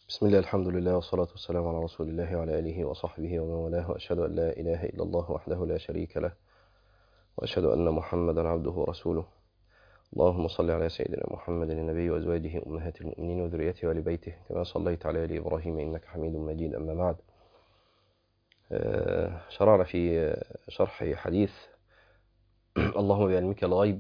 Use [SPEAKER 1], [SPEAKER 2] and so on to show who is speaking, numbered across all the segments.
[SPEAKER 1] بسم الله الحمد لله والصلاة والسلام على رسول الله وعلى آله وصحبه ومن والاه وأشهد أن لا إله إلا الله وحده لا شريك له وأشهد أن محمدا عبده ورسوله اللهم صل على سيدنا محمد النبي وأزواجه أمهات المؤمنين وذريته وآل بيته كما صليت على آل إبراهيم إنك حميد مجيد أما بعد شرعنا في شرح حديث اللهم بعلمك الغيب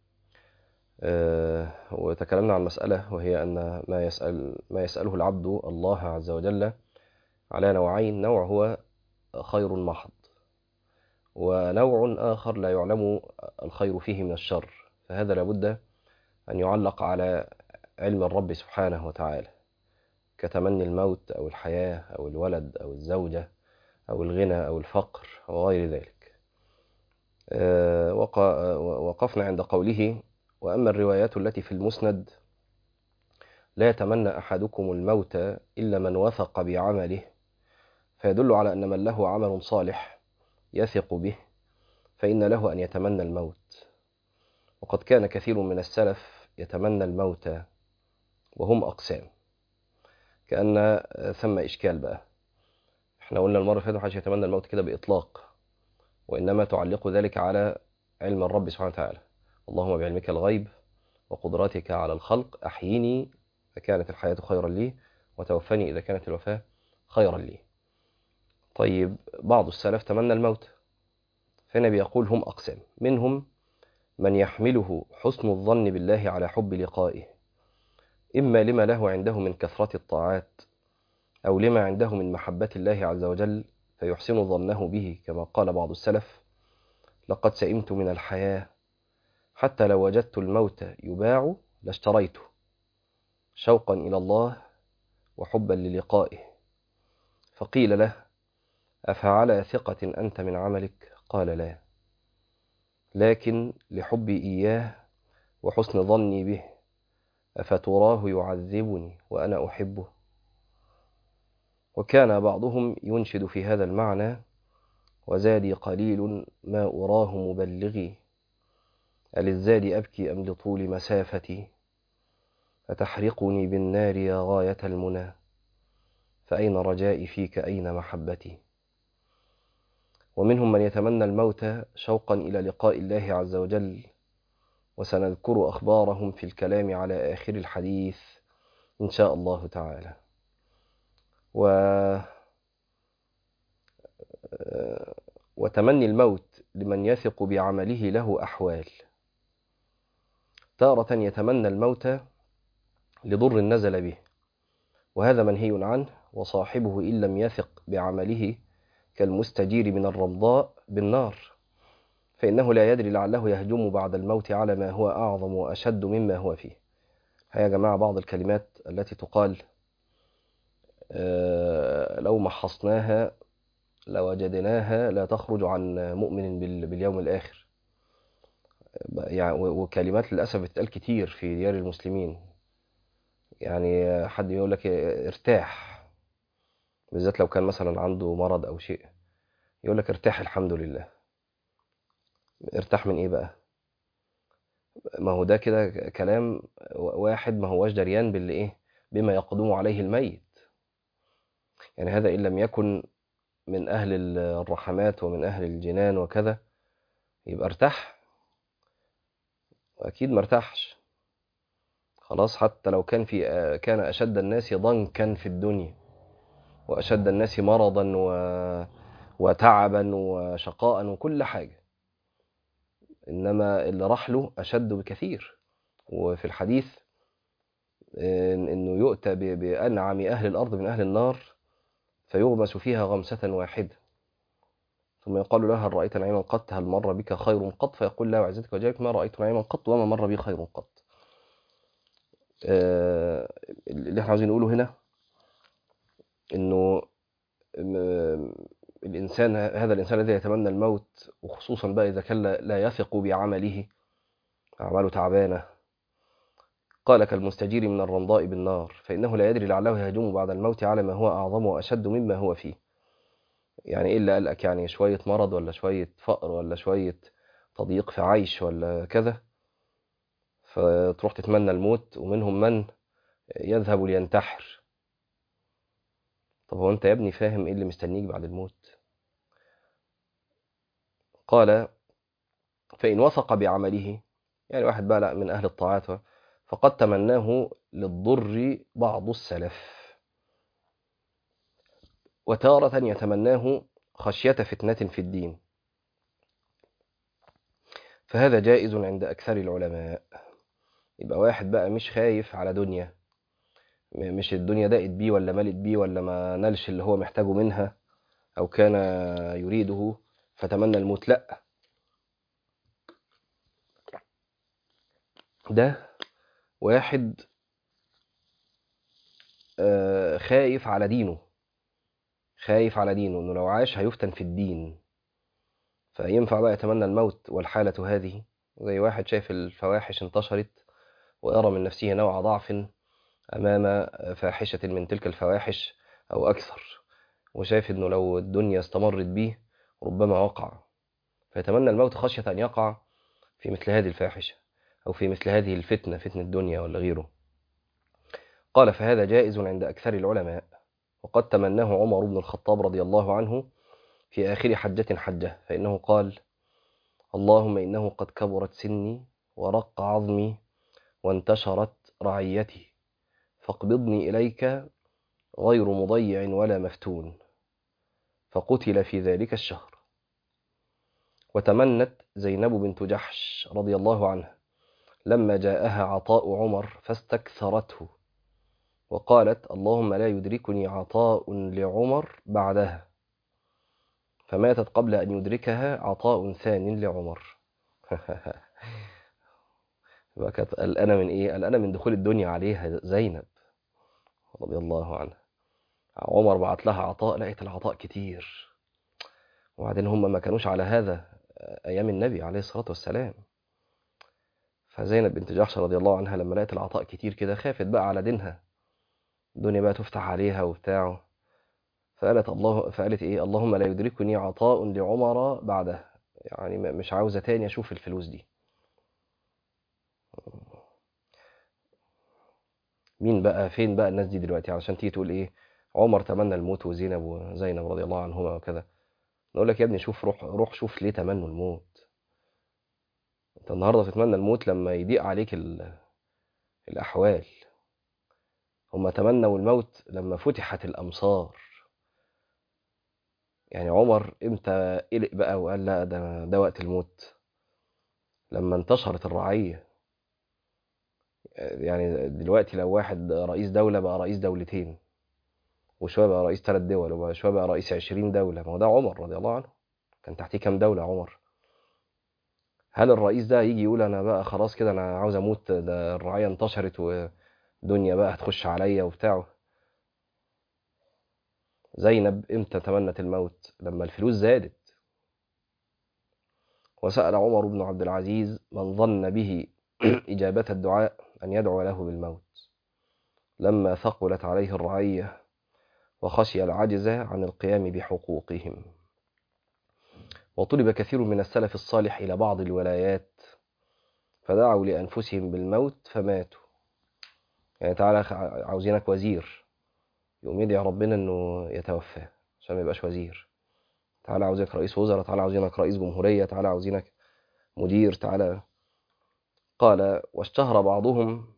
[SPEAKER 1] وتكلمنا عن مسألة وهي أن ما يسأل ما يسأله العبد الله عز وجل على نوعين نوع هو خير محض ونوع آخر لا يعلم الخير فيه من الشر فهذا لابد أن يعلق على علم الرب سبحانه وتعالى كتمني الموت أو الحياة أو الولد أو الزوجة أو الغنى أو الفقر أو غير ذلك وقفنا عند قوله وأما الروايات التي في المسند لا يتمنى أحدكم الموت إلا من وثق بعمله فيدل على أن من له عمل صالح يثق به فإن له أن يتمنى الموت وقد كان كثير من السلف يتمنى الموت وهم أقسام كأن ثم إشكال بقى احنا قلنا المرة اللي فاتت محدش يتمنى الموت كده بإطلاق وإنما تعلق ذلك على علم الرب سبحانه وتعالى اللهم بعلمك الغيب وقدرتك على الخلق أحييني فكانت الحياة خيرا لي وتوفني إذا كانت الوفاة خيرا لي طيب بعض السلف تمنى الموت فالنبي يقول هم أقسام منهم من يحمله حسن الظن بالله على حب لقائه إما لما له عنده من كثرة الطاعات أو لما عنده من محبة الله عز وجل فيحسن ظنه به كما قال بعض السلف لقد سئمت من الحياة حتى لو وجدت الموت يباع لاشتريته شوقا إلى الله وحبا للقائه فقيل له أفعلى ثقة أنت من عملك قال لا لكن لحبي إياه وحسن ظني به أفتراه يعذبني وأنا أحبه وكان بعضهم ينشد في هذا المعنى وزادي قليل ما أراه مبلغي أللزاد أبكي أم لطول مسافتي أتحرقني بالنار يا غاية المنى فأين رجائي فيك أين محبتي ومنهم من يتمنى الموت شوقا إلى لقاء الله عز وجل وسنذكر أخبارهم في الكلام على آخر الحديث إن شاء الله تعالى و وتمني الموت لمن يثق بعمله له أحوال تارة يتمنى الموت لضر نزل به وهذا منهي عنه وصاحبه إن لم يثق بعمله كالمستجير من الرمضاء بالنار فإنه لا يدري لعله يهجم بعد الموت على ما هو أعظم وأشد مما هو فيه يا جماعة بعض الكلمات التي تقال لو محصناها لوجدناها لا تخرج عن مؤمن باليوم الآخر يعني وكلمات للأسف بتتقال كتير في ديار المسلمين يعني حد يقول لك ارتاح بالذات لو كان مثلا عنده مرض أو شيء يقول لك ارتاح الحمد لله ارتاح من ايه بقى ما هو ده كده كلام واحد ما هوش دريان باللي ايه بما يقدم عليه الميت يعني هذا إن لم يكن من أهل الرحمات ومن أهل الجنان وكذا يبقى ارتاح وأكيد مرتاحش خلاص حتى لو كان في كان أشد الناس ضنكا في الدنيا وأشد الناس مرضا و... وتعبا وشقاء وكل حاجة إنما اللي راح له أشد بكثير وفي الحديث إنه يؤتى بأنعم أهل الأرض من أهل النار فيغمس فيها غمسة واحدة ثم يقال له هل رأيت نعيما قط هل مر بك خير قط فيقول لا وعزتك وجهك ما رأيت نعيما قط وما مر بي خير قط آه اللي احنا عاوزين نقوله هنا انه الانسان هذا الانسان الذي يتمنى الموت وخصوصا بقى اذا كان لا يثق بعمله اعماله تعبانه قال كالمستجير من الرمضاء بالنار فانه لا يدري لعله يهجم بعد الموت على ما هو اعظم واشد مما هو فيه يعني ايه اللي قالك يعني شويه مرض ولا شويه فقر ولا شويه تضييق في عيش ولا كذا فتروح تتمنى الموت ومنهم من يذهب لينتحر طب هو انت يا ابني فاهم ايه اللي مستنيك بعد الموت قال فإن وثق بعمله يعني واحد بقى لا من أهل الطاعات فقد تمناه للضر بعض السلف وتارة يتمناه خشية فتنة في الدين فهذا جائز عند أكثر العلماء يبقى واحد بقى مش خايف على دنيا مش الدنيا ضاقت بيه ولا ملت بيه ولا ما نالش اللي هو محتاجه منها أو كان يريده فتمنى الموت لأ ده واحد خايف على دينه خايف على دينه انه لو عاش هيفتن في الدين فينفع بقى يتمنى الموت والحالة هذه زي واحد شايف الفواحش انتشرت ويرى من نفسه نوع ضعف أمام فاحشة من تلك الفواحش أو أكثر وشايف أنه لو الدنيا استمرت به ربما وقع فيتمنى الموت خشية أن يقع في مثل هذه الفاحشة أو في مثل هذه الفتنة فتنة الدنيا ولا غيره قال فهذا جائز عند أكثر العلماء وقد تمناه عمر بن الخطاب رضي الله عنه في آخر حجة حجة فإنه قال اللهم إنه قد كبرت سني ورق عظمي وانتشرت رعيتي فاقبضني إليك غير مضيع ولا مفتون فقتل في ذلك الشهر وتمنت زينب بنت جحش رضي الله عنها لما جاءها عطاء عمر فاستكثرته وقالت اللهم لا يدركني عطاء لعمر بعدها فماتت قبل أن يدركها عطاء ثان لعمر كانت قلقانة من إيه؟ قلقانة من دخول الدنيا عليها زينب رضي الله عنها عمر بعت لها عطاء لقيت العطاء كتير وبعدين هم ما كانوش على هذا أيام النبي عليه الصلاة والسلام فزينب بنت جحش رضي الله عنها لما لقيت العطاء كتير كده خافت بقى على دينها الدنيا بقى تفتح عليها وبتاع فقالت الله فقالت ايه اللهم لا يدركني عطاء لعمر بعده يعني مش عاوزة تاني اشوف الفلوس دي مين بقى فين بقى الناس دي دلوقتي علشان تيجي تقول ايه عمر تمنى الموت وزينب وزينب رضي الله عنهما وكذا نقول لك يا ابني شوف روح روح شوف ليه تمنوا الموت انت النهارده تتمنى الموت لما يضيق عليك الاحوال هم تمنوا الموت لما فتحت الامصار يعني عمر امتى قلق بقى وقال لا ده ده وقت الموت لما انتشرت الرعيه يعني دلوقتي لو واحد رئيس دولة بقى رئيس دولتين وشوية بقى رئيس ثلاث دول وشوية بقى رئيس عشرين دولة ما هو ده عمر رضي الله عنه كان تحتيه كام دولة عمر هل الرئيس ده يجي يقول أنا بقى خلاص كده أنا عاوز أموت ده الرعية انتشرت ودنيا بقى هتخش عليا وبتاع زينب امتى تمنت الموت لما الفلوس زادت وسأل عمر بن عبد العزيز من ظن به إجابة الدعاء أن يدعو له بالموت لما ثقلت عليه الرعية وخشي العجز عن القيام بحقوقهم وطلب كثير من السلف الصالح إلى بعض الولايات فدعوا لأنفسهم بالموت فماتوا يعني تعالى عاوزينك وزير يقوم يدعي ربنا انه يتوفى عشان ما يبقاش وزير تعالى عاوزينك رئيس وزراء تعالى عاوزينك رئيس جمهورية تعالى عاوزينك مدير تعالى قال واشتهر بعضهم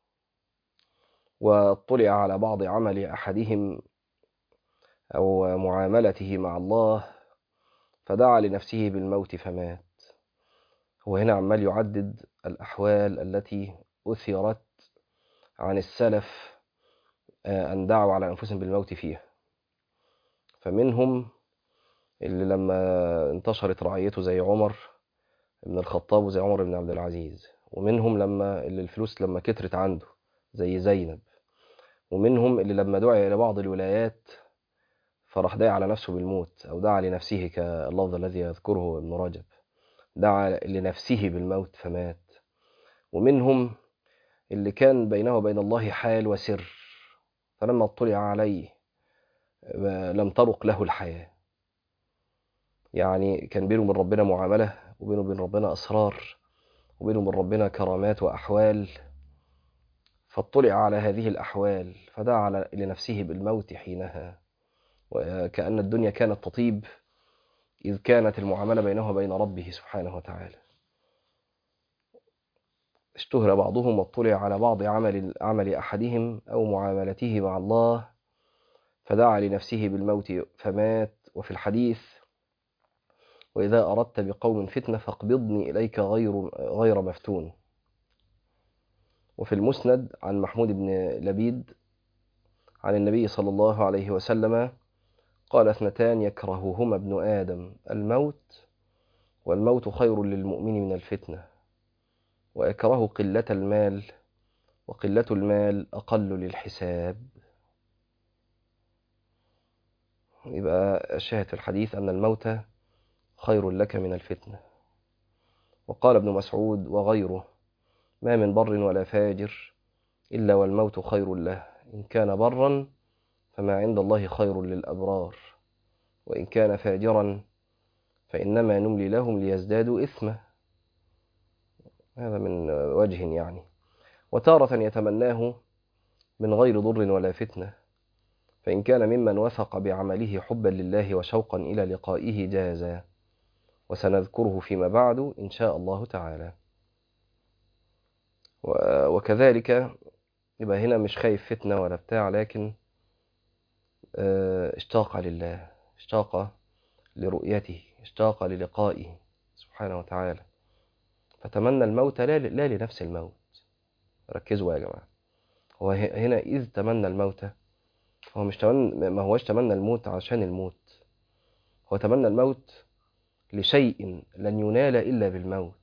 [SPEAKER 1] واطلع على بعض عمل أحدهم أو معاملته مع الله فدعا لنفسه بالموت فمات هو هنا عمال يعدد الأحوال التي أثرت عن السلف أن دعوا على أنفسهم بالموت فيها فمنهم اللي لما انتشرت رعيته زي عمر بن الخطاب وزي عمر بن عبد العزيز ومنهم لما اللي الفلوس لما كترت عنده زي زينب ومنهم اللي لما دعي إلى بعض الولايات فراح داعي على نفسه بالموت أو دعا لنفسه كاللفظ الذي يذكره ابن رجب دعا لنفسه بالموت فمات ومنهم اللي كان بينه وبين الله حال وسر فلما اطلع عليه لم ترق له الحياة يعني كان بينه وبين ربنا معاملة وبينه وبين ربنا أسرار وبينه وبين ربنا كرامات وأحوال فاطلع على هذه الأحوال فدعا لنفسه بالموت حينها وكأن الدنيا كانت تطيب إذ كانت المعاملة بينه وبين ربه سبحانه وتعالى اشتهر بعضهم واطلع على بعض عمل عمل أحدهم أو معاملته مع الله فدعا لنفسه بالموت فمات وفي الحديث وإذا أردت بقوم فتنة فاقبضني إليك غير غير مفتون وفي المسند عن محمود بن لبيد عن النبي صلى الله عليه وسلم قال اثنتان يكرههما ابن آدم الموت والموت خير للمؤمن من الفتنة ويكره قلة المال وقلة المال أقل للحساب يبقى الشاهد في الحديث أن الموت خير لك من الفتنة وقال ابن مسعود وغيره ما من بر ولا فاجر إلا والموت خير له إن كان برا فما عند الله خير للأبرار وإن كان فاجرا فإنما نملي لهم ليزدادوا إثما هذا من وجه يعني وتارة يتمناه من غير ضر ولا فتنة فإن كان ممن وثق بعمله حبا لله وشوقا إلى لقائه جازا وسنذكره فيما بعد إن شاء الله تعالى وكذلك يبقى هنا مش خايف فتنة ولا بتاع لكن اشتاق لله اشتاق لرؤيته اشتاق للقائه سبحانه وتعالى فتمنى الموت لا, لا لنفس الموت ركزوا يا جماعة هو هنا إذ تمنى الموت هو مش تمنى ما هوش تمنى الموت عشان الموت هو تمنى الموت لشيء لن ينال إلا بالموت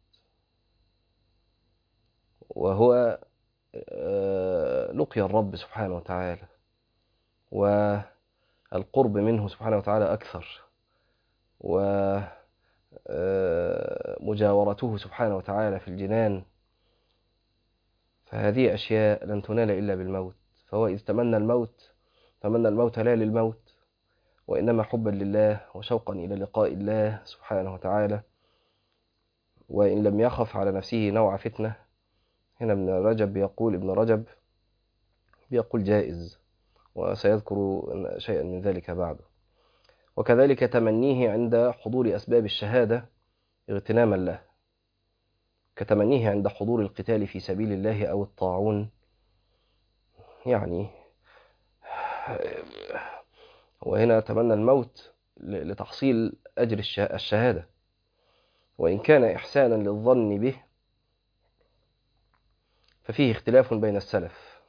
[SPEAKER 1] وهو لقي الرب سبحانه وتعالى والقرب منه سبحانه وتعالى أكثر ومجاورته سبحانه وتعالى في الجنان فهذه أشياء لن تنال إلا بالموت فهو إذ تمنى الموت تمنى الموت لا للموت وإنما حبا لله وشوقا إلى لقاء الله سبحانه وتعالى وإن لم يخف على نفسه نوع فتنة هنا ابن رجب بيقول ابن رجب بيقول جائز وسيذكر شيئا من ذلك بعده وكذلك تمنيه عند حضور أسباب الشهادة اغتناما له كتمنيه عند حضور القتال في سبيل الله أو الطاعون يعني وهنا تمنى الموت لتحصيل أجر الشهادة وإن كان إحسانا للظن به ففيه اختلاف بين السلف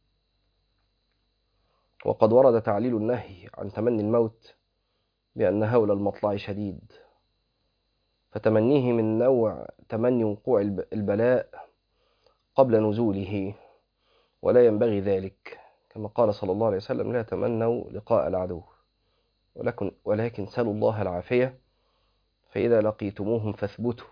[SPEAKER 1] وقد ورد تعليل النهي عن تمني الموت بأن هول المطلع شديد فتمنيه من نوع تمني وقوع البلاء قبل نزوله ولا ينبغي ذلك كما قال صلى الله عليه وسلم لا تمنوا لقاء العدو ولكن, ولكن سلوا الله العافية فإذا لقيتموهم فاثبتوا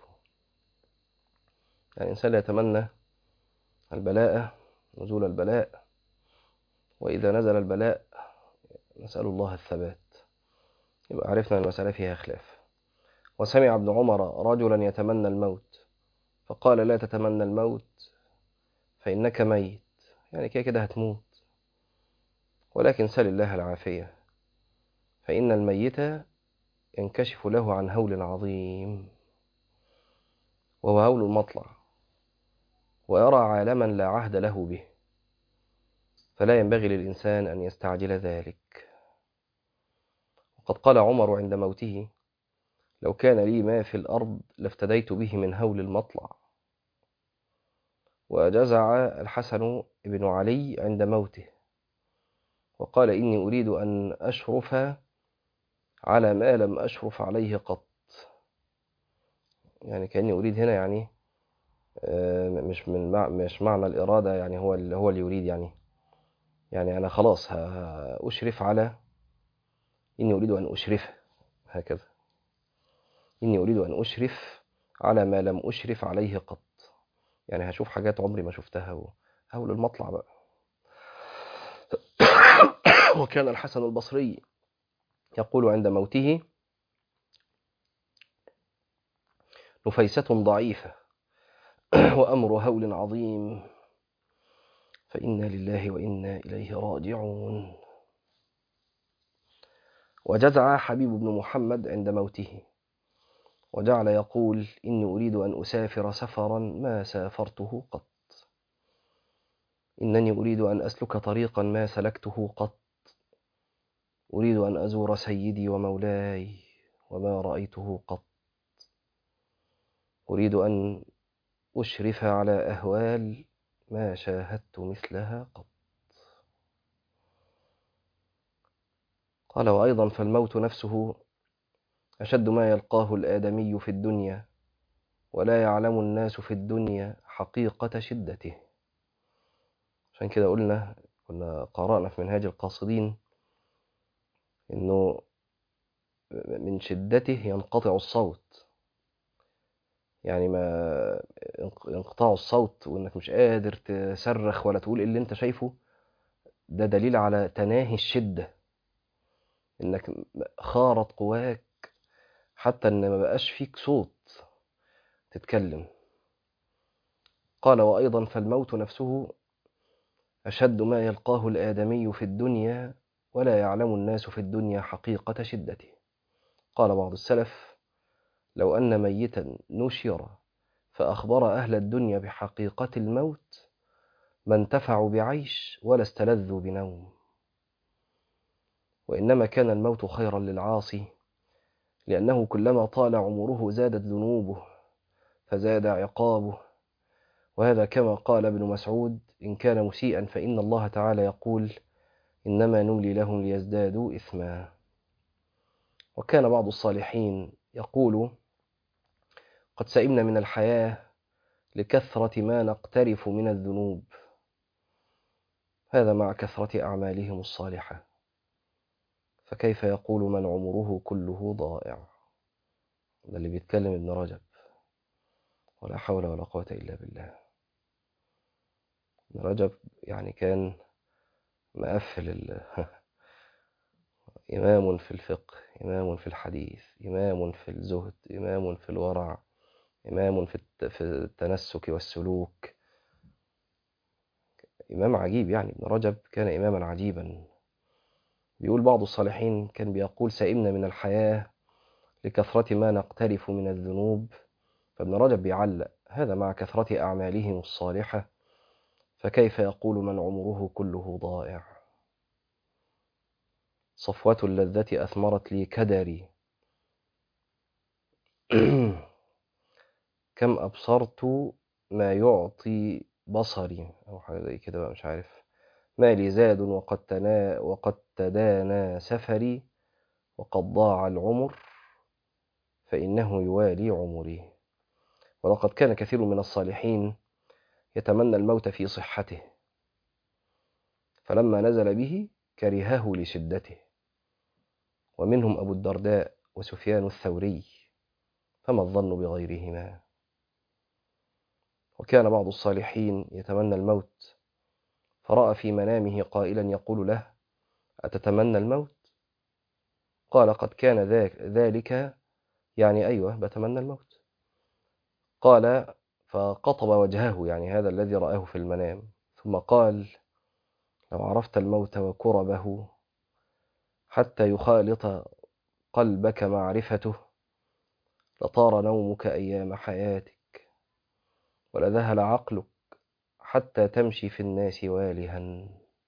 [SPEAKER 1] يعني الإنسان لا يتمنى البلاء نزول البلاء وإذا نزل البلاء نسأل الله الثبات يبقى عرفنا المسألة فيها خلاف وسمع ابن عمر رجلا يتمنى الموت فقال لا تتمنى الموت فإنك ميت يعني كده كده هتموت ولكن سل الله العافية فإن الميت ينكشف له عن هول عظيم وهو هول المطلع ويرى عالما لا عهد له به فلا ينبغي للإنسان أن يستعجل ذلك وقد قال عمر عند موته لو كان لي ما في الأرض لافتديت به من هول المطلع وجزع الحسن بن علي عند موته وقال إني أريد أن أشرف على ما لم أشرف عليه قط يعني كأني أريد هنا يعني مش من مش معنى الإرادة يعني هو اللي هو اللي يريد يعني يعني أنا خلاص أشرف على إني أريد أن أشرف هكذا إني أريد أن أشرف على ما لم أشرف عليه قط يعني هشوف حاجات عمري ما شفتها هول المطلع بقى وكان الحسن البصري يقول عند موته نفيسة ضعيفة وأمر هول عظيم فإنا لله وإنا إليه راجعون وجزع حبيب بن محمد عند موته وجعل يقول إني أريد أن أسافر سفرا ما سافرته قط إنني أريد أن أسلك طريقا ما سلكته قط أريد أن أزور سيدي ومولاي وما رأيته قط أريد أن أشرف على أهوال ما شاهدت مثلها قط قال وأيضا فالموت نفسه أشد ما يلقاه الآدمي في الدنيا ولا يعلم الناس في الدنيا حقيقة شدته عشان كده قلنا كنا قرأنا في منهاج القاصدين إنه من شدته ينقطع الصوت يعني ما انقطاع الصوت وإنك مش قادر تصرخ ولا تقول اللي أنت شايفه ده دليل على تناهي الشدة إنك خارط قواك حتى إن ما بقاش فيك صوت تتكلم قال وأيضا فالموت نفسه أشد ما يلقاه الآدمي في الدنيا ولا يعلم الناس في الدنيا حقيقة شدته قال بعض السلف لو أن ميتا نشر فأخبر أهل الدنيا بحقيقة الموت ما انتفعوا بعيش ولا استلذوا بنوم وإنما كان الموت خيرا للعاصي لأنه كلما طال عمره زادت ذنوبه فزاد عقابه وهذا كما قال ابن مسعود إن كان مسيئا فإن الله تعالى يقول إنما نملي لهم ليزدادوا إثما وكان بعض الصالحين يقول قد سئمنا من الحياة لكثرة ما نقترف من الذنوب هذا مع كثرة أعمالهم الصالحة فكيف يقول من عمره كله ضائع ده اللي بيتكلم ابن رجب ولا حول ولا قوة إلا بالله ابن رجب يعني كان مقفل ال... إمام في الفقه إمام في الحديث إمام في الزهد إمام في الورع إمام في في التنسك والسلوك إمام عجيب يعني ابن رجب كان إماما عجيبا بيقول بعض الصالحين كان بيقول سئمنا من الحياة لكثرة ما نقترف من الذنوب فابن رجب بيعلق هذا مع كثرة أعمالهم الصالحة فكيف يقول من عمره كله ضائع صفوة اللذة أثمرت لي كدري كم أبصرت ما يعطي بصري أو حاجة زي كده بقى مش عارف مالي زاد وقد تنا وقد تدانى سفري وقد ضاع العمر فإنه يوالي عمري ولقد كان كثير من الصالحين يتمنى الموت في صحته فلما نزل به كرهه لشدته ومنهم أبو الدرداء وسفيان الثوري فما الظن بغيرهما وكان بعض الصالحين يتمنى الموت فرأى في منامه قائلا يقول له أتتمنى الموت قال قد كان ذلك يعني أيوة بتمنى الموت قال فقطب وجهه يعني هذا الذي رآه في المنام ثم قال لو عرفت الموت وكربه حتى يخالط قلبك معرفته لطار نومك أيام حياتك ولذهل عقلك حتى تمشي في الناس والها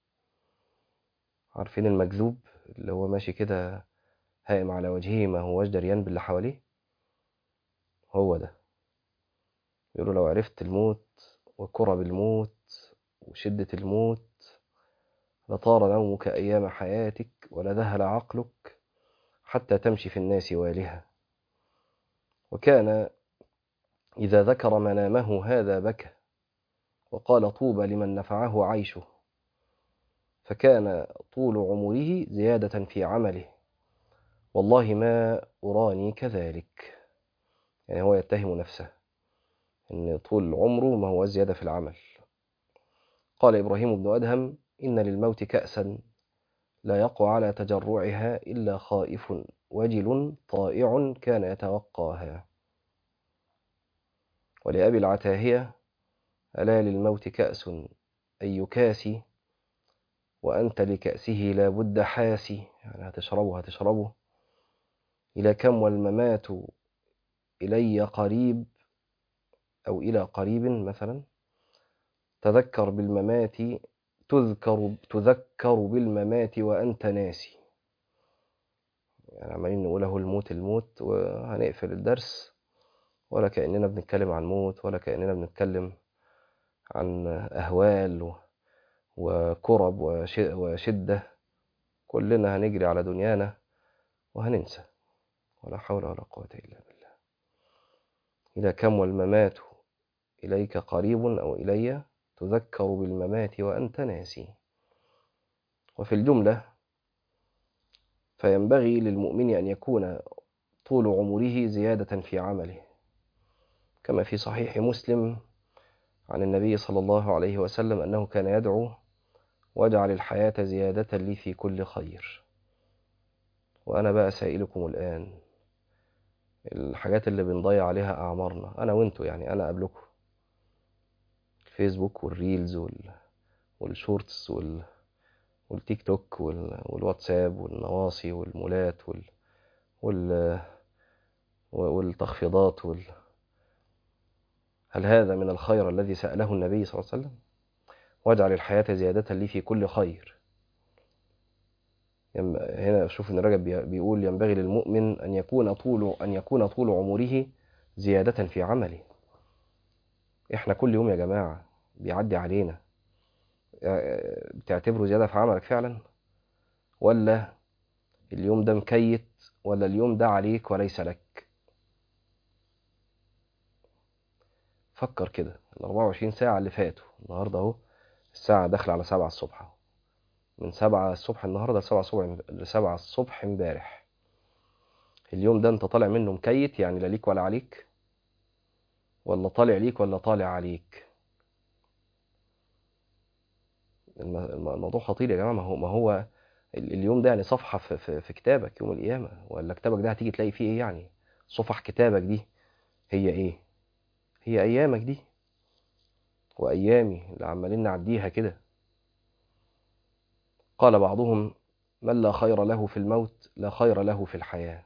[SPEAKER 1] عارفين المكذوب اللي هو ماشي كده هائم على وجهه ما هوش دريان باللي حواليه هو ده يقولوا لو عرفت الموت وكرب الموت وشدة الموت لطار نومك أيام حياتك ولذهل عقلك حتى تمشي في الناس والها وكان إذا ذكر منامه هذا بكى وقال طوبى لمن نفعه عيشه فكان طول عمره زيادة في عمله والله ما أراني كذلك يعني هو يتهم نفسه أن طول عمره ما هو زيادة في العمل قال إبراهيم بن أدهم إن للموت كأسا لا يقع على تجرعها إلا خائف وجل طائع كان يتوقاها ولأبي العتاهية ألا للموت كأس أي كاس وأنت لكأسه لا بد حاسي يعني هتشربه هتشربه إلى كم والممات إلي قريب أو إلى قريب مثلا تذكر بالممات تذكر تذكر بالممات وأنت ناسي يعني عمالين نقوله الموت الموت وهنقفل الدرس ولا كأننا بنتكلم عن موت ولا كأننا بنتكلم عن أهوال وكرب وشدة كلنا هنجري على دنيانا وهننسى ولا حول ولا قوة إلا بالله إلى كم والممات إليك قريب أو إلي تذكر بالممات وأنت ناسي وفي الجملة فينبغي للمؤمن أن يكون طول عمره زيادة في عمله كما في صحيح مسلم عن النبي صلى الله عليه وسلم أنه كان يدعو واجعل الحياة زيادة لي في كل خير وأنا بقى سائلكم الآن الحاجات اللي بنضيع عليها أعمارنا أنا وإنتوا يعني أنا قبلكم الفيسبوك والريلز وال... والشورتس وال... والتيك توك وال... والواتساب والنواصي والمولات وال... وال... والتخفيضات وال... هل هذا من الخير الذي سأله النبي صلى الله عليه وسلم واجعل الحياة زيادة لي في كل خير هنا شوف ان رجب بيقول ينبغي للمؤمن ان يكون طول ان يكون طول عمره زيادة في عمله احنا كل يوم يا جماعة بيعدي علينا بتعتبره زيادة في عملك فعلا ولا اليوم ده مكيت ولا اليوم ده عليك وليس لك فكر كده ال 24 ساعة اللي فاتوا النهاردة اهو الساعة داخلة على 7 الصبح من 7 الصبح النهاردة ل 7 الصبح ل 7 الصبح امبارح اليوم ده انت طالع منه مكيت يعني لا ليك ولا عليك ولا طالع ليك ولا طالع عليك الموضوع خطير يا جماعة ما هو ما هو اليوم ده يعني صفحة في, في, في كتابك يوم القيامة ولا كتابك ده هتيجي تلاقي فيه ايه يعني صفح كتابك دي هي ايه هي ايامك دي وايامي اللي عمالين نعديها كده قال بعضهم من لا خير له في الموت لا خير له في الحياة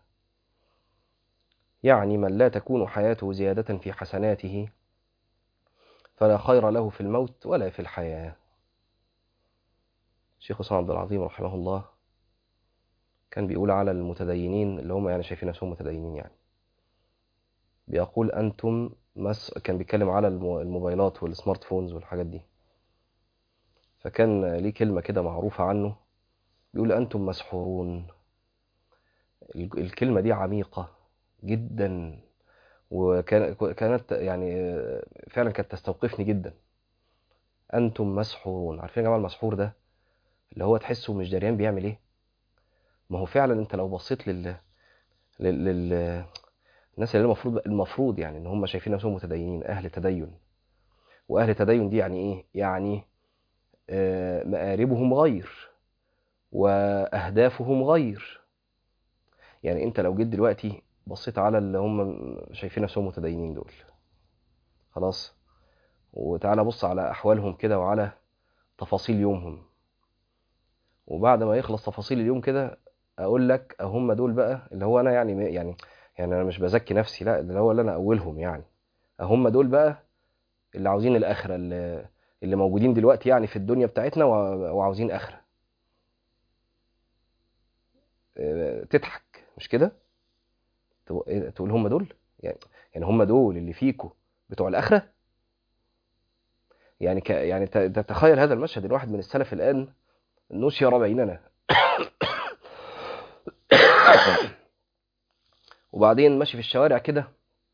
[SPEAKER 1] يعني من لا تكون حياته زيادة في حسناته فلا خير له في الموت ولا في الحياة الشيخ حسام عبد العظيم رحمه الله كان بيقول على المتدينين اللي هم يعني شايفين نفسهم متدينين يعني بيقول أنتم مس... كان بيتكلم على الموبايلات والسمارت فونز والحاجات دي فكان ليه كلمة كده معروفة عنه بيقول أنتم مسحورون الكلمة دي عميقة جدا وكانت يعني فعلا كانت تستوقفني جدا أنتم مسحورون عارفين يا جماعة المسحور ده اللي هو تحسه مش دريان بيعمل ايه ما هو فعلا انت لو بصيت لل لل, لل... الناس اللي المفروض المفروض يعني ان هم شايفين نفسهم متدينين اهل تدين واهل تدين دي يعني ايه يعني آه مآربهم غير واهدافهم غير يعني انت لو جيت دلوقتي بصيت على اللي هم شايفين نفسهم متدينين دول خلاص وتعالى بص على احوالهم كده وعلى تفاصيل يومهم وبعد ما يخلص تفاصيل اليوم كده اقول لك هم دول بقى اللي هو انا يعني يعني يعني انا مش بزكي نفسي لا اللي هو اللي انا اولهم يعني هم دول بقى اللي عاوزين الاخره اللي, اللي موجودين دلوقتي يعني في الدنيا بتاعتنا وعاوزين اخره تضحك مش كده تقول هم دول يعني يعني هم دول اللي فيكوا بتوع الاخره يعني ك... يعني تتخيل هذا المشهد الواحد من السلف الان نشر بيننا وبعدين ماشي في الشوارع كده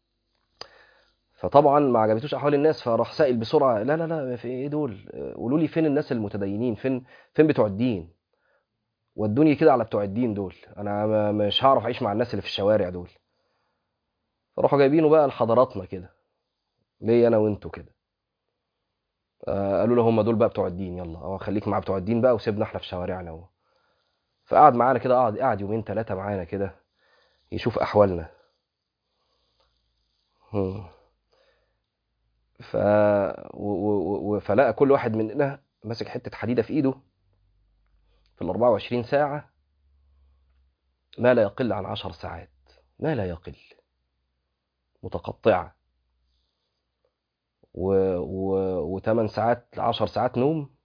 [SPEAKER 1] فطبعا ما عجبتوش احوال الناس فراح سائل بسرعه لا لا لا في ايه دول قولوا لي فين الناس المتدينين فين فين بتوع الدين ودوني كده على بتوع الدين دول انا مش هعرف اعيش مع الناس اللي في الشوارع دول فراحوا جايبينه بقى لحضراتنا كده ليه انا وانتوا كده آه قالوا له هم دول بقى بتوع الدين يلا اه خليك مع بتوع الدين بقى وسيبنا احنا في شوارعنا و... فقعد معانا كده قعد قعد يومين ثلاثه معانا كده يشوف احوالنا ف و... و... و... فلقى كل واحد مننا ماسك حته حديده في ايده في ال 24 ساعة ما لا يقل عن 10 ساعات ما لا يقل متقطعة و... و... و8 ساعات 10 ساعات نوم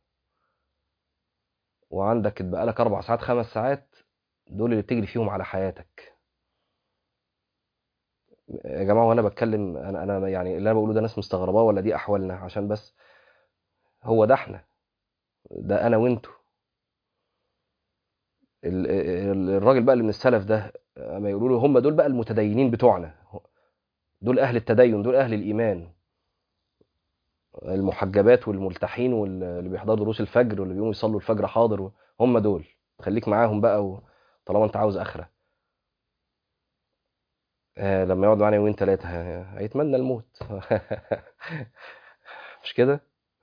[SPEAKER 1] وعندك اتبقى لك 4 ساعات 5 ساعات دول اللي بتجري فيهم على حياتك يا جماعة وانا بتكلم انا انا يعني اللي انا بقوله ده ناس مستغرباه ولا دي احوالنا عشان بس هو ده احنا ده انا وانتو ال- ال- الراجل بقى اللي من السلف ده اما يقولوا له هم دول بقى المتدينين بتوعنا دول اهل التدين دول اهل الايمان المحجبات والملتحين واللي بيحضروا دروس الفجر واللي بيقوموا يصلوا الفجر حاضر هم دول خليك معاهم بقى و- طالما انت عاوز اخره آه لما يقعد معانا يومين ثلاثه هيتمنى الموت مش كده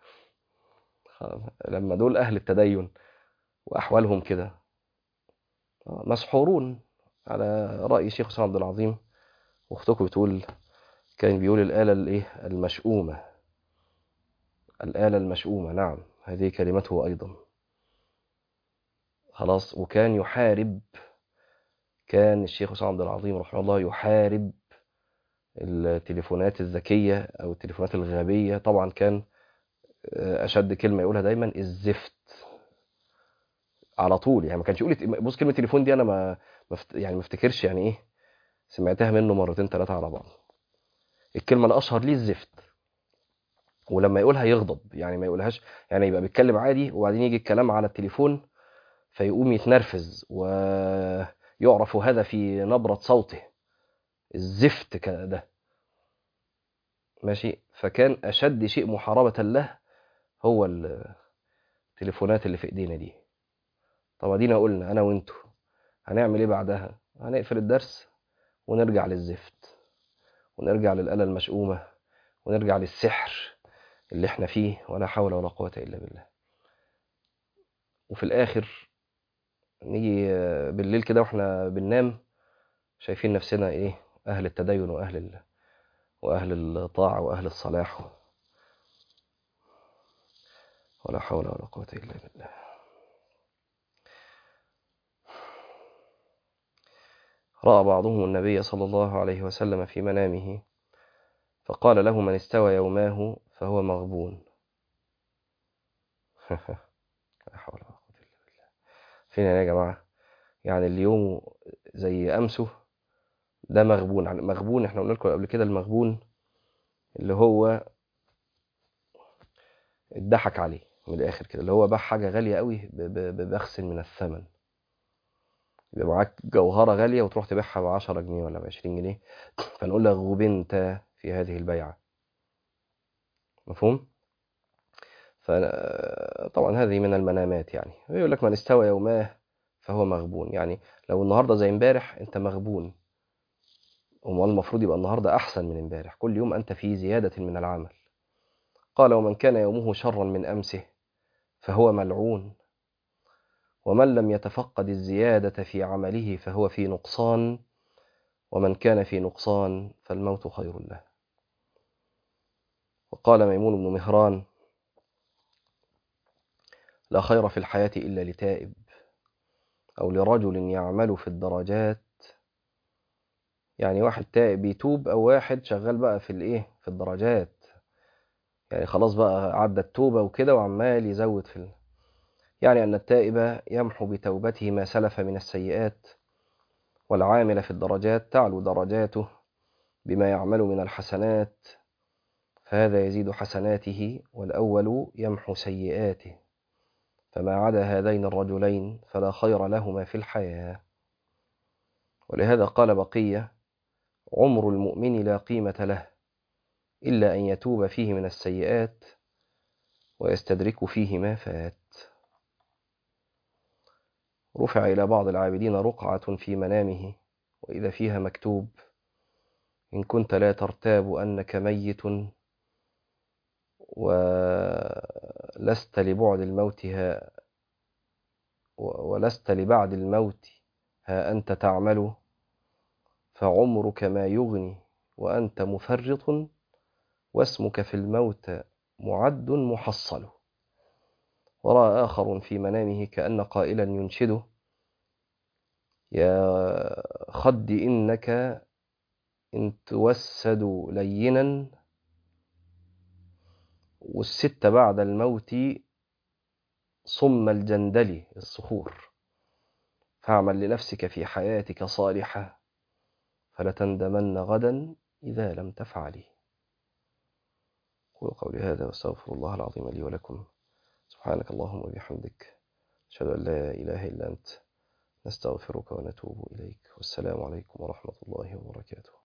[SPEAKER 1] لما دول اهل التدين واحوالهم كده مسحورون على رأي شيخ حسين عبد العظيم واختكم بتقول كان بيقول الآلة الايه المشؤومة الآلة المشؤومة نعم هذه كلمته أيضا خلاص وكان يحارب كان الشيخ حسين عبد العظيم رحمه الله يحارب التليفونات الذكية أو التليفونات الغبية طبعا كان أشد كلمة يقولها دايما الزفت على طول يعني ما كانش يقول بص كلمة تليفون دي أنا ما مفت... يعني ما افتكرش يعني إيه سمعتها منه مرتين ثلاثة على بعض الكلمة الأشهر ليه الزفت ولما يقولها يغضب يعني ما يقولهاش يعني يبقى بيتكلم عادي وبعدين يجي الكلام على التليفون فيقوم يتنرفز ويعرف هذا في نبرة صوته الزفت ده ماشي فكان أشد شيء محاربة له هو التليفونات اللي في ايدينا دي طب ادينا قلنا انا وانتوا هنعمل ايه بعدها هنقفل الدرس ونرجع للزفت ونرجع للآلة المشؤومة ونرجع للسحر اللي احنا فيه ولا حول ولا قوة إلا بالله وفي الآخر نيجي بالليل كده واحنا بننام شايفين نفسنا ايه أهل التدين وأهل ال... وأهل الطاعة وأهل الصلاح ولا حول ولا قوة إلا بالله رأى بعضهم النبي صلى الله عليه وسلم في منامه فقال له من استوى يوماه فهو مغبون لا حول ولا قوة إلا بالله فين يا جماعة يعني اليوم زي أمسه ده مغبون مغبون احنا قلنا لكم قبل كده المغبون اللي هو اتضحك عليه من الآخر كده اللي هو باع حاجة غالية قوي ببخس من الثمن يبقى معاك جوهرة غالية وتروح تبيعها ب 10 جنيه ولا ب 20 جنيه فنقول لك غبنت في هذه البيعة مفهوم؟ فطبعا هذه من المنامات يعني يقول لك من استوى يوماه فهو مغبون يعني لو النهاردة زي امبارح انت مغبون امال المفروض يبقى النهاردة أحسن من امبارح كل يوم أنت في زيادة من العمل قال ومن كان يومه شرا من أمسه فهو ملعون ومن لم يتفقد الزيادة في عمله فهو في نقصان ومن كان في نقصان فالموت خير له وقال ميمون بن مهران لا خير في الحياة إلا لتائب أو لرجل يعمل في الدرجات يعني واحد تائب يتوب أو واحد شغال بقى في الإيه في الدرجات يعني خلاص بقى عدى التوبة وكده وعمال يزود في ال... يعني أن التائب يمحو بتوبته ما سلف من السيئات والعامل في الدرجات تعلو درجاته بما يعمل من الحسنات فهذا يزيد حسناته والأول يمحو سيئاته فما عدا هذين الرجلين فلا خير لهما في الحياة ولهذا قال بقية عمر المؤمن لا قيمة له إلا أن يتوب فيه من السيئات ويستدرك فيه ما فات رفع إلى بعض العابدين رقعة في منامه وإذا فيها مكتوب إن كنت لا ترتاب أنك ميت ولست لبعد الموت ها ولست لبعد الموت ها أنت تعمل فعمرك ما يغني وأنت مفرط واسمك في الموت معد محصل ورأى آخر في منامه كأن قائلا ينشده يا خد إنك إن توسد لينا والست بعد الموت صم الجندل الصخور فاعمل لنفسك في حياتك صالحة فلتندمن غدا إذا لم تفعلي قولوا قولي هذا واستغفر الله العظيم لي ولكم سبحانك اللهم وبحمدك أشهد أن لا إله إلا أنت نستغفرك ونتوب إليك والسلام عليكم ورحمة الله وبركاته